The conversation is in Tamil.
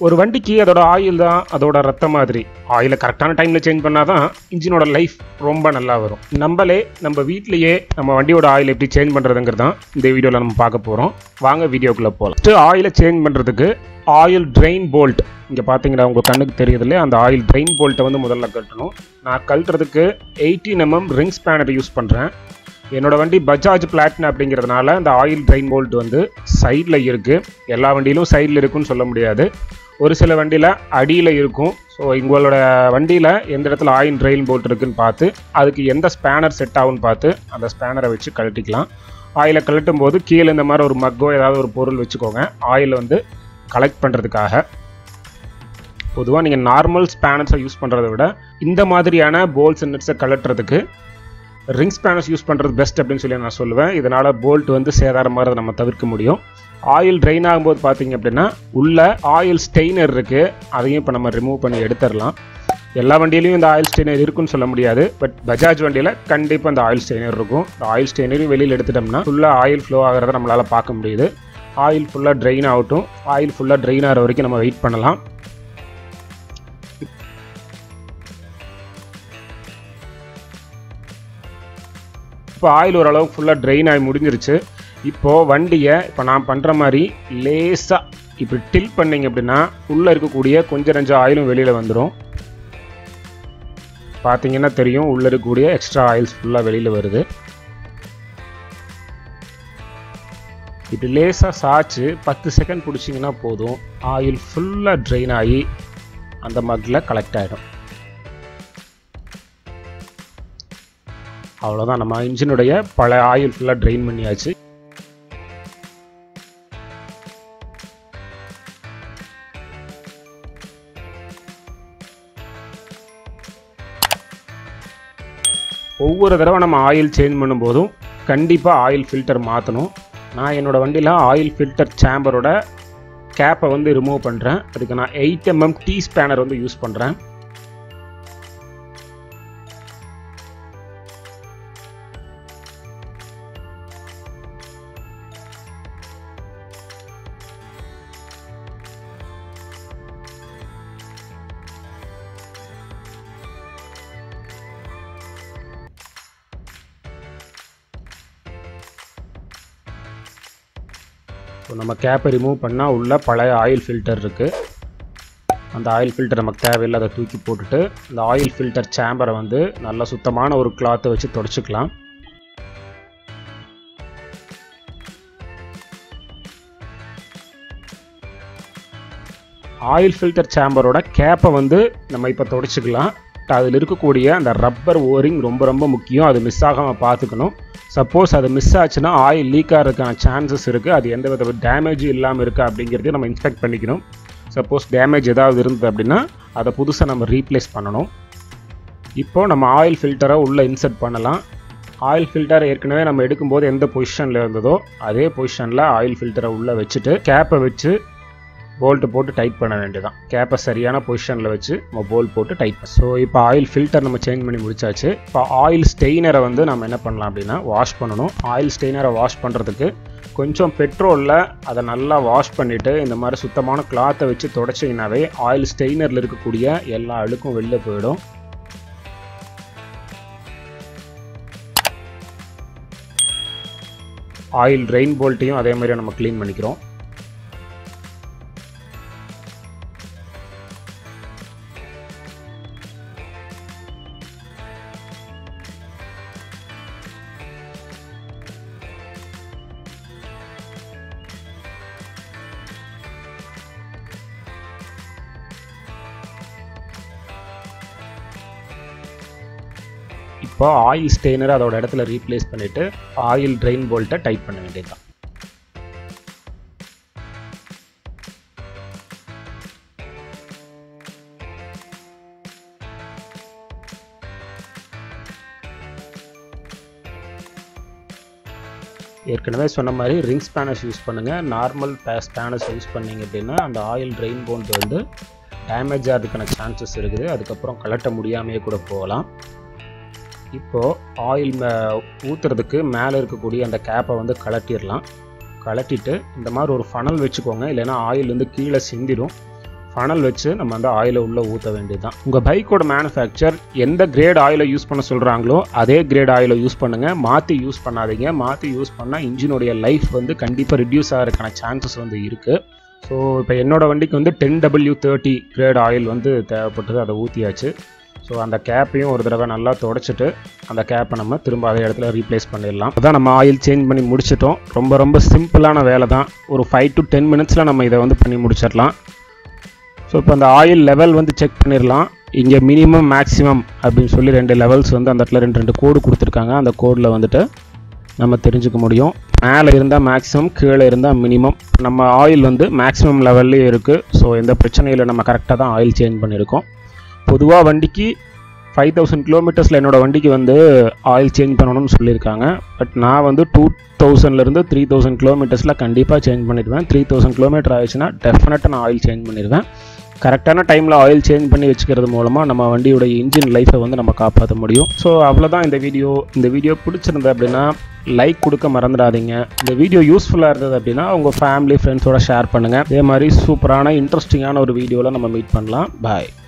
ஒரு வண்டிக்கு அதோட ஆயில் தான் அதோட ரத்தம் மாதிரி ஆயிலை கரெக்டான டைமில் சேஞ்ச் பண்ணால் தான் இன்ஜினோட லைஃப் ரொம்ப நல்லா வரும் நம்மளே நம்ம வீட்லேயே நம்ம வண்டியோட ஆயில் எப்படி சேஞ்ச் பண்ணுறதுங்கிறது தான் இந்த வீடியோவில் நம்ம பார்க்க போகிறோம் வாங்க வீடியோக்குள்ளே போகலாம் ஃபஸ்ட்டு ஆயிலை சேஞ்ச் பண்ணுறதுக்கு ஆயில் ட்ரெயின் போல்ட் இங்கே பார்த்தீங்கன்னா உங்கள் கண்ணுக்கு தெரியுது இல்லையா அந்த ஆயில் ட்ரெயின் போல்ட்டை வந்து முதல்ல கட்டணும் நான் கழட்டுறதுக்கு eighteen mm ring spanner use பண்ணுறேன் என்னோட வண்டி பஜாஜ் பிளாட்டினா அப்படிங்கிறதுனால இந்த ஆயில் ட்ரெயின் போல்ட் வந்து சைடில் இருக்குது எல்லா வண்டியிலும் சைடில் இருக்குன்னு சொல்ல முடியாது ஒரு சில வண்டியில் அடியில் இருக்கும் ஸோ உங்களோட வண்டியில் எந்த இடத்துல ஆயில் ட்ரெயின் போல்ட் இருக்குன்னு பார்த்து அதுக்கு எந்த ஸ்பேனர் செட் ஆகும்னு பார்த்து அந்த ஸ்பேனரை வச்சு கழட்டிக்கலாம் ஆயிலை கழட்டும் போது கீழே இந்த மாதிரி ஒரு மக்கோ ஏதாவது ஒரு பொருள் வச்சுக்கோங்க ஆயில் வந்து கலெக்ட் பண்ணுறதுக்காக பொதுவாக நீங்கள் நார்மல் ஸ்பேனர்ஸை யூஸ் பண்ணுறத விட இந்த மாதிரியான போல்ஸ் நட்ஸை கலட்டுறதுக்கு ரிங் ஸ்பேனர்ஸ் யூஸ் பண்ணுறது பெஸ்ட் அப்படின்னு சொல்லி நான் சொல்லுவேன் இதனால் போல்ட் வந்து சேதாரமாகிறத நம்ம தவிர்க்க முடியும் ஆயில் ட்ரெயின் ஆகும்போது பார்த்தீங்க அப்படின்னா உள்ள ஆயில் ஸ்டெய்னர் இருக்குது அதையும் இப்போ நம்ம ரிமூவ் பண்ணி எடுத்துடலாம் எல்லா வண்டியிலையும் இந்த ஆயில் ஸ்டெய்னர் இருக்குன்னு சொல்ல முடியாது பட் பஜாஜ் வண்டியில் கண்டிப்பாக இந்த ஆயில் ஸ்டெய்னர் இருக்கும் இந்த ஆயில் ஸ்டெய்னரையும் வெளியில் எடுத்துட்டோம்னா ஃபுல்லாக ஆயில் ஃப்ளோ ஆகிறத நம்மளால் பார்க்க முடியுது ஆயில் ஃபுல்லாக ட்ரெயின் ஆகட்டும் ஆயில் ஃபுல்லாக ட்ரெயின் ஆகிற வரைக்கும் நம்ம வெயிட் பண்ணலாம் இப்போ ஆயில் ஓரளவு ஃபுல்லாக ட்ரெயின் ஆகி முடிஞ்சிருச்சு இப்போது வண்டியை இப்போ நான் பண்ணுற மாதிரி லேசாக இப்படி டில் பண்ணிங்க அப்படின்னா உள்ளே இருக்கக்கூடிய கொஞ்சம் நஞ்சம் ஆயிலும் வெளியில் வந்துடும் பார்த்தீங்கன்னா தெரியும் உள்ளே இருக்கக்கூடிய எக்ஸ்ட்ரா ஆயில்ஸ் ஃபுல்லாக வெளியில் வருது இப்படி லேசாக சாய்ச்சி பத்து செகண்ட் பிடிச்சிங்கன்னா போதும் ஆயில் ஃபுல்லாக ட்ரெயின் ஆகி அந்த மக்கில் கலெக்ட் ஆகிடும் அவ்வளோதான் நம்ம இன்ஜினுடைய பழைய ஆயில் ஃபுல்லாக ட்ரெயின் பண்ணியாச்சு ஒவ்வொரு தடவை நம்ம ஆயில் சேஞ்ச் பண்ணும்போதும் கண்டிப்பாக ஆயில் ஃபில்டர் மாற்றணும் நான் என்னோடய வண்டியில் ஆயில் ஃபில்டர் சேம்பரோட கேப்பை வந்து ரிமூவ் பண்ணுறேன் அதுக்கு நான் எயிட் எம்எம் டீ ஸ்பேனர் வந்து யூஸ் பண்ணுறேன் ஸோ நம்ம கேப்பை ரிமூவ் பண்ணால் உள்ள பழைய ஆயில் ஃபில்டர் இருக்குது அந்த ஆயில் ஃபில்டர் நமக்கு தேவையில்லை அதை தூக்கி போட்டுட்டு இந்த ஆயில் ஃபில்டர் சேம்பரை வந்து நல்ல சுத்தமான ஒரு கிளாத்தை வச்சு தொடச்சிக்கலாம் ஆயில் ஃபில்டர் சேம்பரோட கேப்பை வந்து நம்ம இப்போ தொடச்சிக்கலாம் அதில் இருக்கக்கூடிய அந்த ரப்பர் ஓரிங் ரொம்ப ரொம்ப முக்கியம் அது மிஸ் ஆகாமல் பார்த்துக்கணும் சப்போஸ் அது மிஸ் ஆச்சுன்னா ஆயில் லீக் ஆகிறதுக்கான சான்சஸ் இருக்குது அது எந்த வித டேமேஜும் இல்லாமல் இருக்கா அப்படிங்கிறதையும் நம்ம இன்ஸ்பெக்ட் பண்ணிக்கணும் சப்போஸ் டேமேஜ் ஏதாவது இருந்தது அப்படின்னா அதை புதுசாக நம்ம ரீப்ளேஸ் பண்ணணும் இப்போது நம்ம ஆயில் ஃபில்டரை உள்ளே இன்சர்ட் பண்ணலாம் ஆயில் ஃபில்டர் ஏற்கனவே நம்ம எடுக்கும்போது எந்த பொசிஷனில் இருந்ததோ அதே பொசிஷனில் ஆயில் ஃபில்டரை உள்ளே வச்சுட்டு கேப்பை வச்சு போல்ட்டு போட்டு டைட் பண்ண வேண்டியதான் கேப்பை சரியான பொசிஷனில் வச்சு நம்ம போல்ட் போட்டு டைட் பண்ண ஸோ இப்போ ஆயில் ஃபில்டர் நம்ம சேஞ்ச் பண்ணி முடிச்சாச்சு இப்போ ஆயில் ஸ்டெய்னரை வந்து நம்ம என்ன பண்ணலாம் அப்படின்னா வாஷ் பண்ணணும் ஆயில் ஸ்டெய்னரை வாஷ் பண்ணுறதுக்கு கொஞ்சம் பெட்ரோலில் அதை நல்லா வாஷ் பண்ணிவிட்டு இந்த மாதிரி சுத்தமான கிளாத்தை வச்சு தொடச்சிங்கனாவே ஆயில் ஸ்டெய்னரில் இருக்கக்கூடிய எல்லா அழுக்கும் வெளில போயிடும் ஆயில் ட்ரெயின் போல்ட்டையும் அதே மாதிரி நம்ம க்ளீன் பண்ணிக்கிறோம் இப்போ ஆயில் ஸ்டெய்னரை அதோட இடத்துல ரீப்ளேஸ் பண்ணிவிட்டு ஆயில் ட்ரெயின் போல்ட்டை டைட் பண்ண வேண்டியதுதான் ஏற்கனவே சொன்ன மாதிரி ரிங் ஸ்பேனர்ஸ் யூஸ் பண்ணுங்கள் நார்மல் ஸ்பேனர்ஸ் யூஸ் பண்ணீங்க அப்படின்னா அந்த ஆயில் ட்ரெயின் போல்ட் வந்து டேமேஜ் ஆகிறதுக்கான சான்சஸ் இருக்குது அதுக்கப்புறம் கலட்ட முடியாமையே கூட போகலாம் இப்போது ஆயில் ஊற்றுறதுக்கு மேலே இருக்கக்கூடிய அந்த கேப்பை வந்து கலட்டிடலாம் கலட்டிட்டு இந்த மாதிரி ஒரு ஃபனல் வச்சுக்கோங்க இல்லைன்னா ஆயில் வந்து கீழே சிந்திடும் ஃபனல் வச்சு நம்ம அந்த ஆயிலை உள்ளே ஊற்ற வேண்டியதுதான் உங்கள் பைக்கோட மேனுஃபேக்சர் எந்த கிரேட் ஆயிலை யூஸ் பண்ண சொல்கிறாங்களோ அதே கிரேட் ஆயிலை யூஸ் பண்ணுங்கள் மாற்றி யூஸ் பண்ணாதீங்க மாற்றி யூஸ் பண்ணால் இன்ஜினுடைய லைஃப் வந்து கண்டிப்பாக ரிடியூஸ் ஆகிறதுக்கான சான்சஸ் வந்து இருக்குது ஸோ இப்போ என்னோட வண்டிக்கு வந்து ten W thirty grade oil வந்து தேவைப்பட்டது அதை ஊற்றியாச்சு ஸோ அந்த கேப்பையும் ஒரு தடவை நல்லா தொடச்சிட்டு அந்த கேப்பை நம்ம திரும்ப அதே இடத்துல ரீப்ளேஸ் பண்ணிடலாம் அதான் நம்ம ஆயில் சேஞ்ச் பண்ணி முடிச்சிட்டோம் ரொம்ப ரொம்ப சிம்பிளான வேலை தான் ஒரு ஃபைவ் டு டென் மினிட்ஸில் நம்ம இதை வந்து பண்ணி முடிச்சிடலாம் ஸோ இப்போ அந்த ஆயில் லெவல் வந்து செக் பண்ணிடலாம் இங்கே மினிமம் மேக்ஸிமம் அப்படின்னு சொல்லி ரெண்டு லெவல்ஸ் வந்து அந்த இடத்துல ரெண்டு ரெண்டு கோடு கொடுத்துருக்காங்க அந்த கோடில் வந்துட்டு நம்ம தெரிஞ்சுக்க முடியும் மேலே இருந்தால் மேக்ஸிமம் கீழே இருந்தால் மினிமம் நம்ம ஆயில் வந்து மேக்ஸிமம் லெவல்லே இருக்குது ஸோ எந்த பிரச்சனையும் இல்லை நம்ம கரெக்டாக தான் ஆயில் சேஞ்ச் பண்ணியிருக்கோம் பொதுவாக வண்டிக்கு ஃபைவ் தௌசண்ட் கிலோமீட்டர்ஸில் என்னோட வண்டிக்கு வந்து ஆயில் சேஞ்ச் பண்ணணும்னு சொல்லியிருக்காங்க பட் நான் வந்து டூ தௌசண்ட்லேருந்து த்ரீ தௌசண்ட் கிலோமீட்டர்ஸில் கண்டிப்பாக சேஞ்ச் பண்ணிடுவேன் த்ரீ தௌசண்ட் கிலோமீட்டர் ஆயிடுச்சுன்னா டெஃபினட்டாக நான் ஆயில் சேஞ்ச் பண்ணிடுவேன் கரெக்டான டைமில் ஆயில் சேஞ்ச் பண்ணி வச்சுக்கிறது மூலமாக நம்ம வண்டியோட இன்ஜின் லைஃப்பை வந்து நம்ம காப்பாற்ற முடியும் ஸோ அவ்வளோதான் இந்த வீடியோ இந்த வீடியோ பிடிச்சிருந்தது அப்படின்னா லைக் கொடுக்க மறந்துடாதீங்க இந்த வீடியோ யூஸ்ஃபுல்லாக இருந்தது அப்படின்னா உங்கள் ஃபேமிலி ஃப்ரெண்ட்ஸோட ஷேர் பண்ணுங்கள் இதே மாதிரி சூப்பரான இன்ட்ரெஸ்டிங்கான ஒரு வீடியோவில் நம்ம மீட் பண்ணலாம் பாய்